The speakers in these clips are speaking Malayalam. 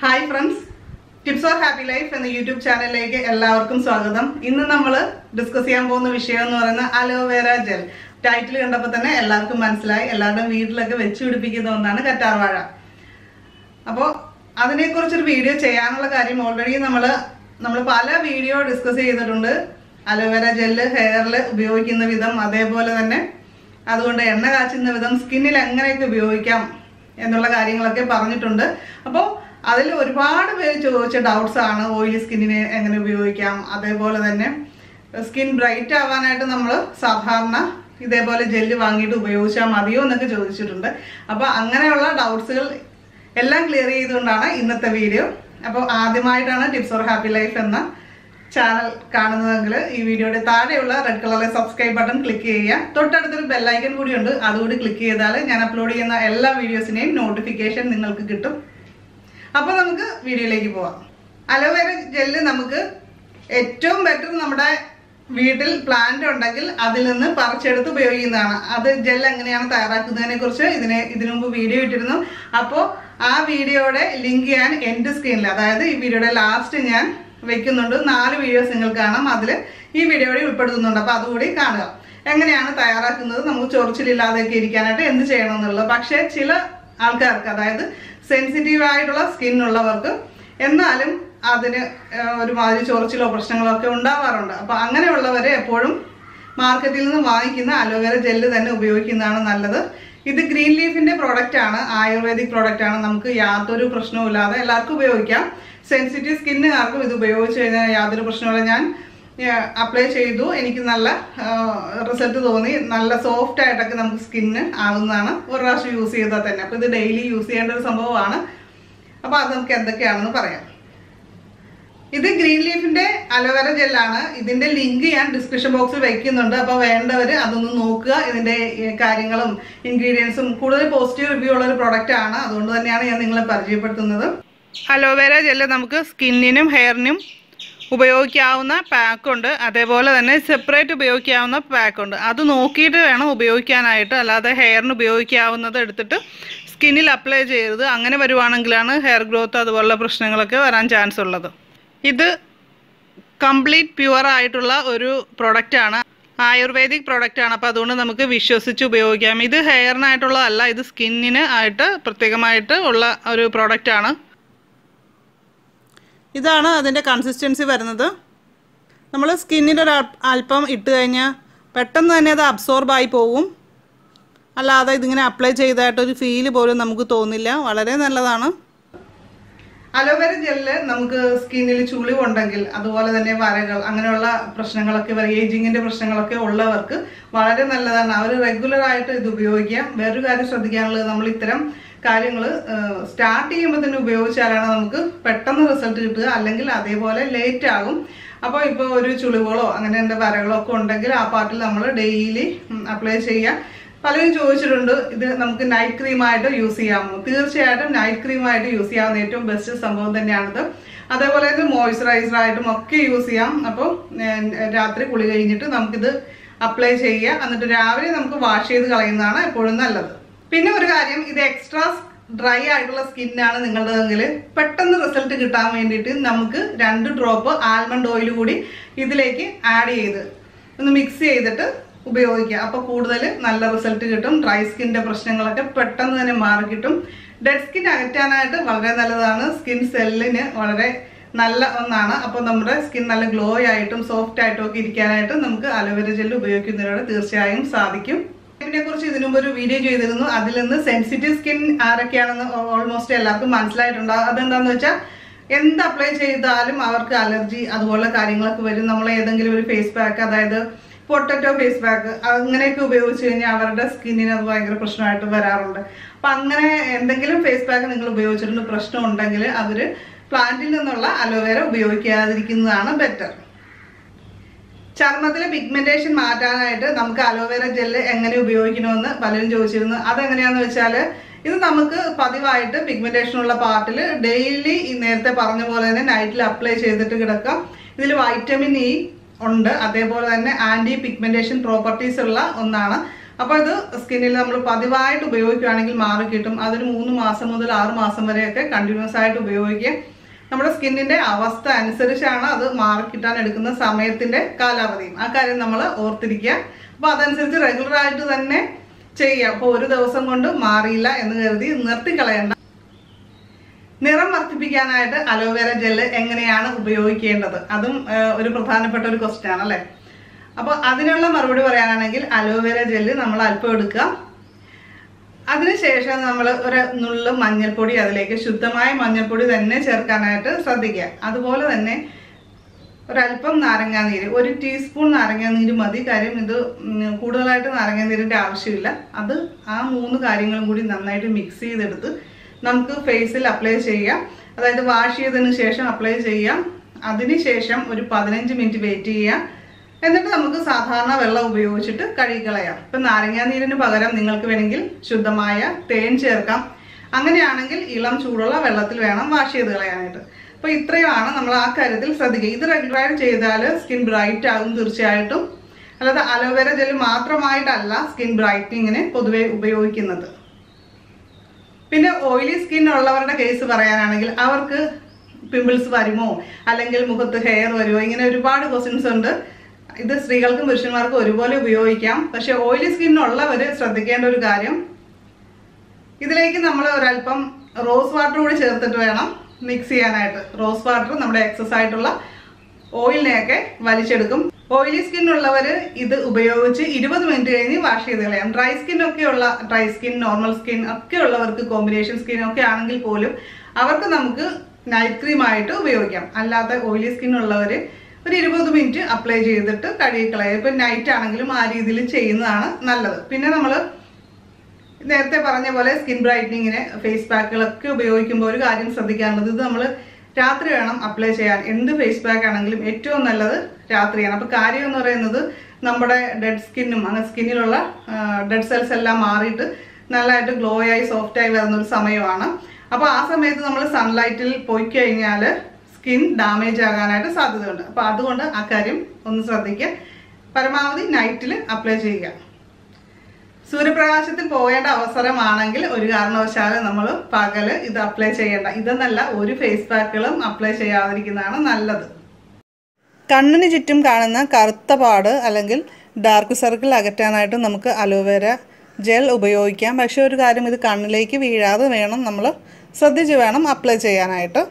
hi friends tips or happy life എന്ന യൂട്യൂബ് ചാനലിലേക്ക് എല്ലാവർക്കും സ്വാഗതം ഇന്ന് നമ്മൾ ഡിസ്കസ് ചെയ്യാൻ പോകുന്ന വിഷയം എന്ന് പറയുന്നത് അലോവേര ജെൽ ടൈറ്റിൽ കണ്ടപ്പോൾ തന്നെ എല്ലാവർക്കും മനസ്സിലായി എല്ലാവരുടെയും വീട്ടിലൊക്കെ വെച്ച് പിടിപ്പിക്കുന്ന ഒന്നാണ് കറ്റാർവാഴ അപ്പോൾ അതിനെക്കുറിച്ചൊരു വീഡിയോ ചെയ്യാനുള്ള കാര്യം ഓൾറെഡി നമ്മൾ നമ്മൾ പല വീഡിയോ ഡിസ്കസ് ചെയ്തിട്ടുണ്ട് അലോവേര ജെല്ല് ഹെയറിൽ ഉപയോഗിക്കുന്ന വിധം അതേപോലെ തന്നെ അതുകൊണ്ട് എണ്ണ കാച്ചുന്ന വിധം സ്കിന്നിൽ എങ്ങനെയൊക്കെ ഉപയോഗിക്കാം എന്നുള്ള കാര്യങ്ങളൊക്കെ പറഞ്ഞിട്ടുണ്ട് അപ്പോൾ അതിൽ ഒരുപാട് പേര് ചോദിച്ച ഡൗട്ട്സ് ആണ് ഓയിലി സ്കിന്നിനെ എങ്ങനെ ഉപയോഗിക്കാം അതേപോലെ തന്നെ സ്കിൻ ബ്രൈറ്റ് ആവാനായിട്ട് നമ്മൾ സാധാരണ ഇതേപോലെ ജെല്ല് വാങ്ങിയിട്ട് ഉപയോഗിച്ചാൽ മതിയോ എന്നൊക്കെ ചോദിച്ചിട്ടുണ്ട് അപ്പോൾ അങ്ങനെയുള്ള ഡൗട്ട്സുകൾ എല്ലാം ക്ലിയർ ചെയ്തുകൊണ്ടാണ് ഇന്നത്തെ വീഡിയോ അപ്പോൾ ആദ്യമായിട്ടാണ് ടിപ്സ് ഓർ ഹാപ്പി ലൈഫ് എന്ന ചാനൽ കാണുന്നതെങ്കിൽ ഈ വീഡിയോയുടെ താഴെയുള്ള റെഡ് കളറിലെ സബ്സ്ക്രൈബ് ബട്ടൺ ക്ലിക്ക് ചെയ്യുക തൊട്ടടുത്തൊരു ബെല്ലൈക്കൺ കൂടിയുണ്ട് അതുകൂടി ക്ലിക്ക് ചെയ്താൽ ഞാൻ അപ്ലോഡ് ചെയ്യുന്ന എല്ലാ വീഡിയോസിനെയും നോട്ടിഫിക്കേഷൻ നിങ്ങൾക്ക് കിട്ടും അപ്പോൾ നമുക്ക് വീഡിയോയിലേക്ക് പോവാം അലോവേര ജെല്ല് നമുക്ക് ഏറ്റവും ബെറ്റർ നമ്മുടെ വീട്ടിൽ പ്ലാന്റ് ഉണ്ടെങ്കിൽ അതിൽ നിന്ന് പറിച്ചെടുത്ത് ഉപയോഗിക്കുന്നതാണ് അത് ജെൽ എങ്ങനെയാണ് തയ്യാറാക്കുന്നതിനെ കുറിച്ച് ഇതിനെ ഇതിനു മുമ്പ് വീഡിയോ ഇട്ടിരുന്നു അപ്പോൾ ആ വീഡിയോയുടെ ലിങ്ക് ഞാൻ എൻ്റെ സ്ക്രീനിൽ അതായത് ഈ വീഡിയോയുടെ ലാസ്റ്റ് ഞാൻ വെക്കുന്നുണ്ട് നാല് വീഡിയോസ് നിങ്ങൾ കാണാം അതിൽ ഈ വീഡിയോയിൽ ഉൾപ്പെടുത്തുന്നുണ്ട് അപ്പോൾ അതുകൂടി കാണുക എങ്ങനെയാണ് തയ്യാറാക്കുന്നത് നമുക്ക് ചൊറിച്ചിലില്ലാതെയൊക്കെ ഇരിക്കാനായിട്ട് എന്ത് ചെയ്യണം എന്നുള്ളത് പക്ഷേ ചില ആൾക്കാർക്ക് അതായത് സെൻസിറ്റീവ് ആയിട്ടുള്ള സ്കിൻ ഉള്ളവർക്ക് എന്നാലും അതിന് ഏഹ്, ഒരുമാതിരി ചൊറിച്ചിലോ പ്രശ്നങ്ങളോ ഒക്കെ ഉണ്ടാവാറുണ്ട് അപ്പോൾ അങ്ങനെയുള്ളവരെ എപ്പോഴും മാർക്കറ്റിൽ നിന്ന് വാങ്ങിക്കുന്ന അലോവേര ജെല്ല് തന്നെ ഉപയോഗിക്കുന്നതാണ് നല്ലത് ഇത് ഗ്രീൻ ലീഫിന്റെ പ്രോഡക്റ്റ് ആണ് ആയുർവേദിക് പ്രോഡക്റ്റ് ആണ് നമുക്ക് യാതൊരു പ്രശ്നവും ഇല്ലാതെ എല്ലാവർക്കും ഉപയോഗിക്കാം സെൻസിറ്റീവ് സ്കിന്നുകാർക്കും ഇത് ഉപയോഗിച്ച് കഴിഞ്ഞാൽ യാതൊരു പ്രശ്നവുമില്ല ഞാൻ അപ്ലൈ ചെയ്തു എനിക്ക് നല്ല റിസൾട്ട് തോന്നി നല്ല സോഫ്റ്റ് ആയിട്ടൊക്കെ നമുക്ക് സ്കിന്ന് ആകുന്നതാണ് ഒരു പ്രാവശ്യം യൂസ് ചെയ്താൽ തന്നെ അപ്പോൾ ഇത് ഡെയിലി യൂസ് ചെയ്യേണ്ട ഒരു സംഭവമാണ് അപ്പോൾ അത് നമുക്ക് എന്തൊക്കെയാണെന്ന് പറയാം ഇത് ഗ്രീൻ ലീഫിന്റെ അലോവേര ജെല്ലാണ് ഇതിന്റെ ലിങ്ക് ഞാൻ ഡിസ്ക്രിപ്ഷൻ ബോക്സിൽ വെക്കുന്നുണ്ട് അപ്പോൾ വേണ്ടവർ അതൊന്ന് നോക്കുക ഇതിന്റെ ഏ, കാര്യങ്ങളും ഇൻഗ്രീഡിയൻസും കൂടുതൽ പോസിറ്റീവ് റിവ്യൂ ഉള്ള ഒരു പ്രൊഡക്റ്റ് ആണ് അതുകൊണ്ട് തന്നെയാണ് ഞാൻ നിങ്ങളെ പരിചയപ്പെടുത്തുന്നത് അലോവേര ജെല്ല് നമുക്ക് സ്കിന്നിനും ഹെയറിനും ഉപയോഗിക്കാവുന്ന പാക്കുണ്ട് അതേപോലെ തന്നെ സെപ്പറേറ്റ് ഉപയോഗിക്കാവുന്ന പാക്കുണ്ട് അത് നോക്കിയിട്ട് വേണം ഉപയോഗിക്കാനായിട്ട് അല്ലാതെ ഹെയറിന് ഉപയോഗിക്കാവുന്നത് എടുത്തിട്ട് സ്കിന്നിൽ അപ്ലൈ ചെയ്യരുത് അങ്ങനെ വരുവാണെങ്കിലാണ് ഹെയർ ഗ്രോത്ത് അതുപോലുള്ള പ്രശ്നങ്ങളൊക്കെ വരാൻ ചാൻസ് ഉള്ളത് ഇത് കംപ്ലീറ്റ് പ്യുവർ ആയിട്ടുള്ള ഒരു പ്രൊഡക്റ്റാണ് ആയുർവേദിക് പ്രൊഡക്റ്റ് ആണ് അപ്പോൾ അതുകൊണ്ട് നമുക്ക് വിശ്വസിച്ച് ഉപയോഗിക്കാം ഇത് ഹെയറിനായിട്ടുള്ളതല്ല ഇത് സ്കിന്നിന് ആയിട്ട് പ്രത്യേകമായിട്ട് ഉള്ള ഒരു പ്രൊഡക്റ്റ് ആണ് ഇതാണ് അതിൻ്റെ കൺസിസ്റ്റൻസി വരുന്നത് നമ്മൾ സ്കിന്നിൽ ഒരു അൽ- അല്പം ഇട്ട് കഴിഞ്ഞാൽ പെട്ടെന്ന് തന്നെ അത് അബ്സോർബ് ആയി പോവും അല്ലാതെ ഇതിങ്ങനെ അപ്ലൈ ചെയ്തതായിട്ടൊരു ഫീല് പോലും നമുക്ക് തോന്നില്ല വളരെ നല്ലതാണ് അലോവേര ജെല്ല് നമുക്ക് സ്കിന്നിൽ ചുളിവുണ്ടെങ്കിൽ അതുപോലെ തന്നെ വരകൾ അങ്ങനെയുള്ള പ്രശ്നങ്ങളൊക്കെ ഏജിങ്ങിന്റെ പ്രശ്നങ്ങളൊക്കെ ഉള്ളവർക്ക് വളരെ നല്ലതാണ് അവർ റെഗുലർ ആയിട്ട് ഇത് ഉപയോഗിക്കാം വേറൊരു കാര്യം ശ്രദ്ധിക്കാനുള്ളത് നമ്മൾ ഇത്തരം കാര്യങ്ങൾ സ്റ്റാർട്ട് ചെയ്യുമ്പോൾ തന്നെ ഉപയോഗിച്ചാലാണ് നമുക്ക് പെട്ടെന്ന് റിസൾട്ട് കിട്ടുക അല്ലെങ്കിൽ അതേപോലെ ലേറ്റ് ആകും അപ്പോൾ ഇപ്പോൾ ഒരു ചുളിവുകളോ അങ്ങനെ എൻ്റെ വരകളോ ഒക്കെ ഉണ്ടെങ്കിൽ ആ പാർട്ടിൽ നമ്മൾ ഡെയിലി അപ്ലൈ ചെയ്യുക പലരും ചോദിച്ചിട്ടുണ്ട് ഇത് നമുക്ക് നൈറ്റ് ക്രീമായിട്ട് യൂസ് ചെയ്യാമോ തീർച്ചയായിട്ടും നൈറ്റ് ക്രീമായിട്ട് യൂസ് ചെയ്യാവുന്ന ഏറ്റവും ബെസ്റ്റ് സംഭവം തന്നെയാണിത് അതേപോലെ ഇത് മോയ്സ്ചറൈസർ ആയിട്ടും ഒക്കെ യൂസ് ചെയ്യാം അപ്പോൾ രാത്രി കുളി കഴിഞ്ഞിട്ട് നമുക്കിത് അപ്ലൈ ചെയ്യുക എന്നിട്ട് രാവിലെ നമുക്ക് വാഷ് ചെയ്ത് കളയുന്നതാണ് എപ്പോഴും നല്ലത് പിന്നെ ഒരു കാര്യം ഇത് എക്സ്ട്രാ ഡ്രൈ ആയിട്ടുള്ള സ്കിന്നാണ് നിങ്ങളുടെതെങ്കിൽ പെട്ടെന്ന് റിസൾട്ട് കിട്ടാൻ വേണ്ടിയിട്ട് നമുക്ക് രണ്ട് ഡ്രോപ്പ് ആൽമണ്ട് ഓയിൽ കൂടി ഇതിലേക്ക് ആഡ് ചെയ്ത് ഒന്ന് മിക്സ് ചെയ്തിട്ട് ഉപയോഗിക്കുക അപ്പോൾ കൂടുതൽ നല്ല റിസൾട്ട് കിട്ടും ഡ്രൈ സ്കിൻ്റെ പ്രശ്നങ്ങളൊക്കെ പെട്ടെന്ന് തന്നെ മാറി കിട്ടും ഡെഡ് സ്കിൻ അകറ്റാനായിട്ട് വളരെ നല്ലതാണ് സ്കിൻ സെല്ലിന് വളരെ നല്ല ഒന്നാണ് അപ്പോൾ നമ്മുടെ സ്കിൻ നല്ല ഗ്ലോ ആയിട്ടും സോഫ്റ്റ് ആയിട്ടും ഒക്കെ ഇരിക്കാനായിട്ട് നമുക്ക് അലോവേര ജെല്ല് ഉപയോഗിക്കുന്നതിലൂടെ തീർച്ചയായും സാധിക്കും ഇതിനെ കുറിച്ച് ഇതിനു മുമ്പ് ഒരു വീഡിയോ ചെയ്തിരുന്നു അതിൽ നിന്ന് സെൻസിറ്റീവ് സ്കിൻ ആരൊക്കെയാണെന്ന് ഓൾമോസ്റ്റ് എല്ലാവർക്കും മനസ്സിലായിട്ടുണ്ട് അതെന്താന്ന് വെച്ചാൽ എന്ത് അപ്ലൈ ചെയ്താലും അവർക്ക് അലർജി അതുപോലുള്ള കാര്യങ്ങളൊക്കെ വരും നമ്മൾ ഏതെങ്കിലും ഒരു ഫേസ് പാക്ക് അതായത് പൊട്ടറ്റോ ഫേസ് പാക്ക് അങ്ങനെയൊക്കെ ഉപയോഗിച്ച് കഴിഞ്ഞാൽ അവരുടെ സ്കിന്നിന് അത് ഭയങ്കര പ്രശ്നമായിട്ട് വരാറുണ്ട് അപ്പം അങ്ങനെ എന്തെങ്കിലും ഫേസ് പാക്ക് നിങ്ങൾ ഉപയോഗിച്ചിട്ടുണ്ട് പ്രശ്നം ഉണ്ടെങ്കിൽ അവർ പ്ലാന്റിൽ നിന്നുള്ള അലോവേര ഉപയോഗിക്കാതിരിക്കുന്നതാണ് ബെറ്റർ ചർമ്മത്തിലെ പിഗ്മെന്റേഷൻ മാറ്റാനായിട്ട് നമുക്ക് അലോവേര ജെല്ല് എങ്ങനെ ഉപയോഗിക്കണമെന്ന് പലരും ചോദിച്ചിരുന്നു അതെങ്ങനെയാന്ന് വെച്ചാൽ ഇത് നമുക്ക് പതിവായിട്ട് പിഗ്മെന്റേഷൻ ഉള്ള പാർട്ടിൽ ഡെയിലി ഈ നേരത്തെ പറഞ്ഞ പോലെ തന്നെ നൈറ്റിൽ അപ്ലൈ ചെയ്തിട്ട് കിടക്കാം ഇതിൽ വൈറ്റമിൻ ഇ ഉണ്ട് അതേപോലെ തന്നെ ആന്റി പിഗ്മെന്റേഷൻ പ്രോപ്പർട്ടീസ് ഉള്ള ഒന്നാണ് അപ്പോൾ ഇത് സ്കിന്നിൽ നമ്മൾ പതിവായിട്ട് ഉപയോഗിക്കുകയാണെങ്കിൽ മാറി കിട്ടും അതൊരു മൂന്ന് മാസം മുതൽ ആറ് മാസം വരെയൊക്കെ കണ്ടിന്യൂസ് ആയിട്ട് ഉപയോഗിക്കുക നമ്മുടെ സ്കിന്നിന്റെ അവസ്ഥ അനുസരിച്ചാണ് അത് മാറി കിട്ടാൻ എടുക്കുന്ന സമയത്തിന്റെ കാലാവധിയും ആ കാര്യം നമ്മൾ ഓർത്തിരിക്കുക അപ്പോൾ അതനുസരിച്ച് റെഗുലർ ആയിട്ട് തന്നെ ചെയ്യുക അപ്പോൾ ഒരു ദിവസം കൊണ്ട് മാറിയില്ല എന്ന് കരുതി നിർത്തിക്കളയണ്ട നിറം വർദ്ധിപ്പിക്കാനായിട്ട് അലോവേര ജെല്ല് എങ്ങനെയാണ് ഉപയോഗിക്കേണ്ടത് അതും ആ, ഒരു പ്രധാനപ്പെട്ട ഒരു ക്വസ്റ്റ്യൻ ആണ് അല്ലേ അപ്പോൾ അതിനുള്ള മറുപടി പറയാനാണെങ്കിൽ അലോവേര ജെല്ല് നമ്മൾ അല്പം എടുക്കുക അതിനുശേഷം നമ്മൾ ഒരു നുള്ള് മഞ്ഞൾപ്പൊടി അതിലേക്ക് ശുദ്ധമായ മഞ്ഞൾപ്പൊടി തന്നെ ചേർക്കാനായിട്ട് ശ്രദ്ധിക്കുക അതുപോലെ തന്നെ ഒരല്പം നാരങ്ങാനീര് ഒരു ടീസ്പൂൺ നാരങ്ങാനീര് മതി കാര്യം ഇത് ഉം, കൂടുതലായിട്ട് നാരങ്ങാനീരിൻ്റെ ആവശ്യമില്ല അത് ആ മൂന്ന് കാര്യങ്ങളും കൂടി നന്നായിട്ട് മിക്സ് ചെയ്തെടുത്ത് നമുക്ക് ഫേസിൽ അപ്ലൈ ചെയ്യാം അതായത് വാഷ് ചെയ്തതിന് ശേഷം അപ്ലൈ ചെയ്യാം അതിനുശേഷം ഒരു പതിനഞ്ച് മിനിറ്റ് വെയിറ്റ് ചെയ്യാം എന്നിട്ട് നമുക്ക് സാധാരണ വെള്ളം ഉപയോഗിച്ചിട്ട് കഴുകിക്കളയാം ഇപ്പം നാരങ്ങാനീരിന് പകരം നിങ്ങൾക്ക് വേണമെങ്കിൽ ശുദ്ധമായ തേൻ ചേർക്കാം അങ്ങനെയാണെങ്കിൽ ഇളം ചൂടുള്ള വെള്ളത്തിൽ വേണം വാഷ് ചെയ്ത് കളയാനായിട്ട് അപ്പോൾ ഇത്രയുമാണ് നമ്മൾ ആ കാര്യത്തിൽ ശ്രദ്ധിക്കുക ഇത് റെഗുലറായിട്ട് ചെയ്താൽ സ്കിൻ ബ്രൈറ്റ് ആകും തീർച്ചയായിട്ടും അല്ലാതെ അലോവേര ജെൽ മാത്രമായിട്ടല്ല സ്കിൻ ബ്രൈറ്റനിങ്ങിന് പൊതുവെ ഉപയോഗിക്കുന്നത് പിന്നെ ഓയിലി സ്കിൻ ഉള്ളവരുടെ കേസ് പറയാനാണെങ്കിൽ അവർക്ക് പിമ്പിൾസ് വരുമോ അല്ലെങ്കിൽ മുഖത്ത് ഹെയർ വരുമോ ഇങ്ങനെ ഒരുപാട് ക്വസ്റ്റ്യൻസ് ഉണ്ട് ഇത് സ്ത്രീകൾക്കും പുരുഷന്മാർക്കും ഒരുപോലെ ഉപയോഗിക്കാം പക്ഷെ ഓയിലി സ്കിൻ ഉള്ളവർ ശ്രദ്ധിക്കേണ്ട ഒരു കാര്യം ഇതിലേക്ക് നമ്മൾ ഒരല്പം റോസ് വാട്ടർ കൂടി ചേർത്തിട്ട് വേണം മിക്സ് ചെയ്യാനായിട്ട് റോസ് വാട്ടർ നമ്മുടെ എക്സസ് ആയിട്ടുള്ള ഓയിലിനെയൊക്കെ വലിച്ചെടുക്കും ഓയിലി സ്കിൻ ഉള്ളവർ ഇത് ഉപയോഗിച്ച് ഇരുപത് മിനിറ്റ് കഴിഞ്ഞ് വാഷ് ചെയ്ത് കളയാം ഡ്രൈ സ്കിൻ ഒക്കെ ഉള്ള ഡ്രൈ സ്കിൻ നോർമൽ സ്കിൻ ഒക്കെ ഉള്ളവർക്ക് കോമ്പിനേഷൻ സ്കിൻ ഒക്കെ ആണെങ്കിൽ പോലും അവർക്ക് നമുക്ക് നൈറ്റ് ക്രീം ആയിട്ട് ഉപയോഗിക്കാം അല്ലാതെ ഓയിലി സ്കിൻ ഉള്ളവർ ഒരു ഇരുപത് മിനിറ്റ് അപ്ലൈ ചെയ്തിട്ട് കഴുകിക്കളയാം ഇപ്പം നൈറ്റ് ആണെങ്കിലും ആ രീതിയിൽ ചെയ്യുന്നതാണ് നല്ലത് പിന്നെ നമ്മൾ നേരത്തെ പറഞ്ഞ പോലെ സ്കിൻ ബ്രൈറ്റനിങ്ങിന് ഫേസ് പാക്കുകളൊക്കെ ഉപയോഗിക്കുമ്പോൾ ഒരു കാര്യം ശ്രദ്ധിക്കാനുള്ളത് ഇത് നമ്മൾ രാത്രി വേണം അപ്ലൈ ചെയ്യാൻ എന്ത് ഫേസ് പാക്ക് ആണെങ്കിലും ഏറ്റവും നല്ലത് രാത്രിയാണ് അപ്പോൾ കാര്യം എന്ന് പറയുന്നത് നമ്മുടെ ഡെഡ് സ്കിന്നും അങ്ങനെ സ്കിന്നിലുള്ള ഡെഡ് സെൽസ് എല്ലാം മാറിയിട്ട് നല്ലതായിട്ട് ഗ്ലോ ആയി സോഫ്റ്റ് ആയി വരുന്ന ഒരു സമയമാണ് അപ്പോൾ ആ സമയത്ത് നമ്മൾ സൺലൈറ്റിൽ പോയി കഴിഞ്ഞാൽ സ്കിൻ ഡാമേജ് ആകാനായിട്ട് സാധ്യതയുണ്ട് അപ്പോൾ അതുകൊണ്ട് ആ കാര്യം ഒന്ന് ശ്രദ്ധിക്കുക പരമാവധി നൈറ്റിൽ അപ്ലൈ ചെയ്യുക സൂര്യപ്രകാശത്തിൽ പോകേണ്ട അവസരമാണെങ്കിൽ ഒരു കാരണവശാലും നമ്മൾ പകല് ഇത് അപ്ലൈ ചെയ്യേണ്ട ഇതെന്നല്ല ഒരു ഫേസ് പാക്കുകളും അപ്ലൈ ചെയ്യാതിരിക്കുന്നതാണ് നല്ലത് കണ്ണിന് ചുറ്റും കാണുന്ന കറുത്ത പാട് അല്ലെങ്കിൽ ഡാർക്ക് സർക്കിൾ അകറ്റാനായിട്ട് നമുക്ക് അലോവേര ജെൽ ഉപയോഗിക്കാം പക്ഷേ ഒരു കാര്യം ഇത് കണ്ണിലേക്ക് വീഴാതെ വേണം നമ്മൾ ശ്രദ്ധിച്ച് വേണം അപ്ലൈ ചെയ്യാനായിട്ട്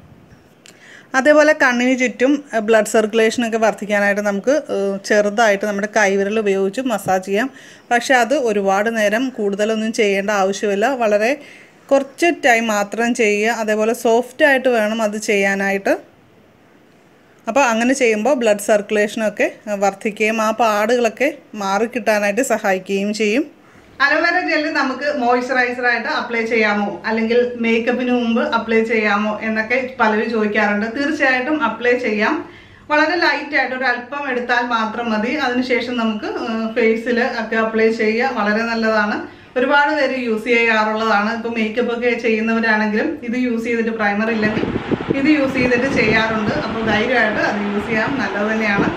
അതേപോലെ കണ്ണിന് ചുറ്റും ബ്ലഡ് സർക്കുലേഷനൊക്കെ വർദ്ധിക്കാനായിട്ട് നമുക്ക് ഏഹ്, ചെറുതായിട്ട് നമ്മുടെ കൈവിരൽ ഉപയോഗിച്ച് മസാജ് ചെയ്യാം പക്ഷെ അത് ഒരുപാട് നേരം കൂടുതലൊന്നും ചെയ്യേണ്ട ആവശ്യമില്ല വളരെ കുറച്ച് ടൈം മാത്രം ചെയ്യുക അതേപോലെ സോഫ്റ്റ് ആയിട്ട് വേണം അത് ചെയ്യാനായിട്ട് അപ്പോൾ അങ്ങനെ ചെയ്യുമ്പോൾ ബ്ലഡ് സർക്കുലേഷനൊക്കെ വർദ്ധിക്കുകയും ആ പാടുകളൊക്കെ മാറിക്കിട്ടാനായിട്ട് സഹായിക്കുകയും ചെയ്യും അലോവേര ജെല്ല് നമുക്ക് മോയ്സ്ചറൈസർ ആയിട്ട് അപ്ലൈ ചെയ്യാമോ അല്ലെങ്കിൽ മേക്കപ്പിന് മുമ്പ് അപ്ലൈ ചെയ്യാമോ എന്നൊക്കെ പലരും ചോദിക്കാറുണ്ട് തീർച്ചയായിട്ടും അപ്ലൈ ചെയ്യാം വളരെ ലൈറ്റ് ആയിട്ട് ഒരു അല്പം എടുത്താൽ മാത്രം മതി അതിനുശേഷം നമുക്ക് ഫേസിൽ ഒക്കെ അപ്ലൈ ചെയ്യുക വളരെ നല്ലതാണ് ഒരുപാട് പേര് യൂസ് ചെയ്യാറുള്ളതാണ് ഇപ്പോൾ മേക്കപ്പ് ഒക്കെ ചെയ്യുന്നവരാണെങ്കിലും ഇത് യൂസ് ചെയ്തിട്ട് പ്രൈമർ ഇല്ലെങ്കിൽ ഇത് യൂസ് ചെയ്തിട്ട് ചെയ്യാറുണ്ട് അപ്പോൾ ധൈര്യമായിട്ട് അത് യൂസ് ചെയ്യാം നല്ലത് തന്നെയാണ്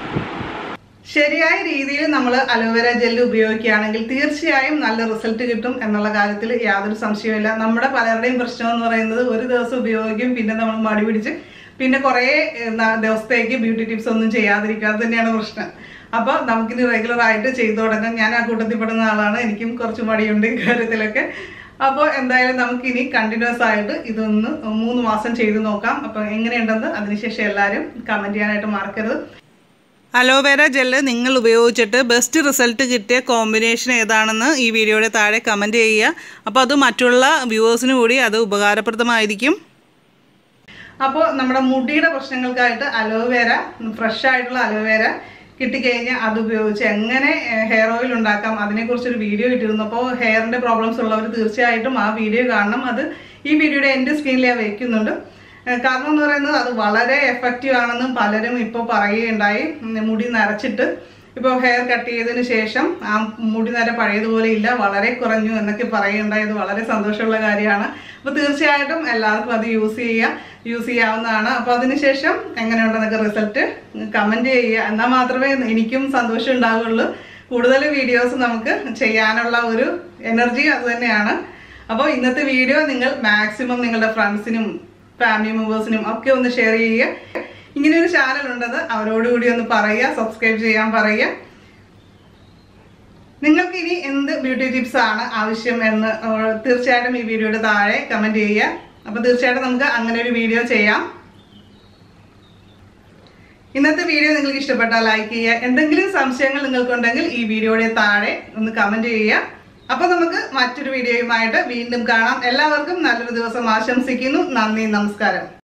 ശരിയായ രീതിയിൽ നമ്മൾ അലോവേര ജെല്ല് ഉപയോഗിക്കുകയാണെങ്കിൽ തീർച്ചയായും നല്ല റിസൾട്ട് കിട്ടും എന്നുള്ള കാര്യത്തിൽ യാതൊരു സംശയവുമില്ല നമ്മുടെ പലരുടെയും പ്രശ്നം എന്ന് പറയുന്നത് ഒരു ദിവസം ഉപയോഗിക്കും പിന്നെ നമ്മൾ മടി പിടിച്ച് പിന്നെ കുറേ ഏഹ്, ന- ദിവസത്തേക്ക് ബ്യൂട്ടി ടിപ്സ് ഒന്നും ചെയ്യാതിരിക്കുക അത് തന്നെയാണ് പ്രശ്നം അപ്പോൾ നമുക്കിത് റെഗുലർ ആയിട്ട് ചെയ്തു തുടങ്ങാം ഞാൻ ആ കൂട്ടത്തിൽ പെടുന്ന ആളാണ് എനിക്കും കുറച്ച് മടിയുണ്ട് ഈ കാര്യത്തിലൊക്കെ അപ്പോൾ എന്തായാലും നമുക്കിനി കണ്ടിന്യൂസ് ആയിട്ട് ഇതൊന്ന് മൂന്ന് മാസം ചെയ്തു നോക്കാം അപ്പോൾ എങ്ങനെയുണ്ടെന്ന് അതിനുശേഷം എല്ലാവരും കമൻറ്റ് ചെയ്യാനായിട്ട് മറക്കരുത് അലോവേര ജെല്ല് നിങ്ങൾ ഉപയോഗിച്ചിട്ട് ബെസ്റ്റ് റിസൾട്ട് കിട്ടിയ കോമ്പിനേഷൻ ഏതാണെന്ന് ഈ വീഡിയോയുടെ താഴെ കമൻറ്റ് ചെയ്യുക അപ്പോൾ അത് മറ്റുള്ള വ്യൂവേഴ്സിന് കൂടി അത് ഉപകാരപ്രദമായിരിക്കും അപ്പോൾ നമ്മുടെ മുടിയുടെ പ്രശ്നങ്ങൾക്കായിട്ട് അലോവേര ഫ്രഷ് ആയിട്ടുള്ള അലോവേര കിട്ടിക്കഴിഞ്ഞാൽ അത് ഉപയോഗിച്ച് എങ്ങനെ ഹെയർ ഓയിൽ ഉണ്ടാക്കാം അതിനെക്കുറിച്ചൊരു വീഡിയോ ഇട്ടിരുന്നു അപ്പോൾ ഹെയറിൻ്റെ പ്രോബ്ലംസ് ഉള്ളവർ തീർച്ചയായിട്ടും ആ വീഡിയോ കാണണം അത് ഈ വീഡിയോയുടെ എൻ്റെ സ്ക്രീനിൽ ഞാൻ വെക്കുന്നുണ്ട് ഏഹ് കാരണം എന്ന് പറയുന്നത് അത് വളരെ എഫക്റ്റീവ് ആണെന്ന് പലരും ഇപ്പോൾ പറയുകയുണ്ടായി ഉം, മുടി നരച്ചിട്ട് ഇപ്പോൾ ഹെയർ കട്ട് ചെയ്തതിന് ശേഷം ആ മുടി നര പഴയതുപോലെ ഇല്ല വളരെ കുറഞ്ഞു എന്നൊക്കെ പറയുകയുണ്ടായി ഇത് വളരെ സന്തോഷമുള്ള കാര്യമാണ് അപ്പോൾ തീർച്ചയായിട്ടും എല്ലാവർക്കും അത് യൂസ് ചെയ്യുക യൂസ് ചെയ്യാവുന്നതാണ് അപ്പോൾ അതിനുശേഷം എങ്ങനെയുണ്ടെന്നൊക്കെ റിസൾട്ട് കമൻറ്റ് ചെയ്യുക എന്നാൽ മാത്രമേ എനിക്കും സന്തോഷം ഉണ്ടാവുകയുള്ളൂ കൂടുതൽ വീഡിയോസ് നമുക്ക് ചെയ്യാനുള്ള ഒരു എനർജി അത് തന്നെയാണ് അപ്പോൾ ഇന്നത്തെ വീഡിയോ നിങ്ങൾ മാക്സിമം നിങ്ങളുടെ ഫ്രണ്ട്സിനും ഫാമിലി മെമ്പേഴ്സിനും ഒക്കെ ഒന്ന് ഷെയർ ചെയ്യുക ഇങ്ങനെ ഒരു ചാനൽ ഉണ്ടെന്ന് അവരോടുകൂടി ഒന്ന് പറയുക സബ്സ്ക്രൈബ് ചെയ്യാൻ പറയുക നിങ്ങൾക്ക് ഇനി എന്ത് ബ്യൂട്ടി ടിപ്സ് ആണ് ആവശ്യം എന്ന് ഏർ, തീർച്ചയായിട്ടും ഈ വീഡിയോയുടെ താഴെ കമന്റ് ചെയ്യുക അപ്പൊ തീർച്ചയായിട്ടും നമുക്ക് അങ്ങനെ ഒരു വീഡിയോ ചെയ്യാം ഇന്നത്തെ വീഡിയോ നിങ്ങൾക്ക് ഇഷ്ടപ്പെട്ടാൽ ലൈക്ക് ചെയ്യുക എന്തെങ്കിലും സംശയങ്ങൾ നിങ്ങൾക്കുണ്ടെങ്കിൽ ഈ വീഡിയോയുടെ താഴെ ഒന്ന് കമന്റ് ചെയ്യുക അപ്പൊ നമുക്ക് മറ്റൊരു വീഡിയോയുമായിട്ട് വീണ്ടും കാണാം എല്ലാവർക്കും നല്ലൊരു ദിവസം ആശംസിക്കുന്നു നന്ദി നമസ്കാരം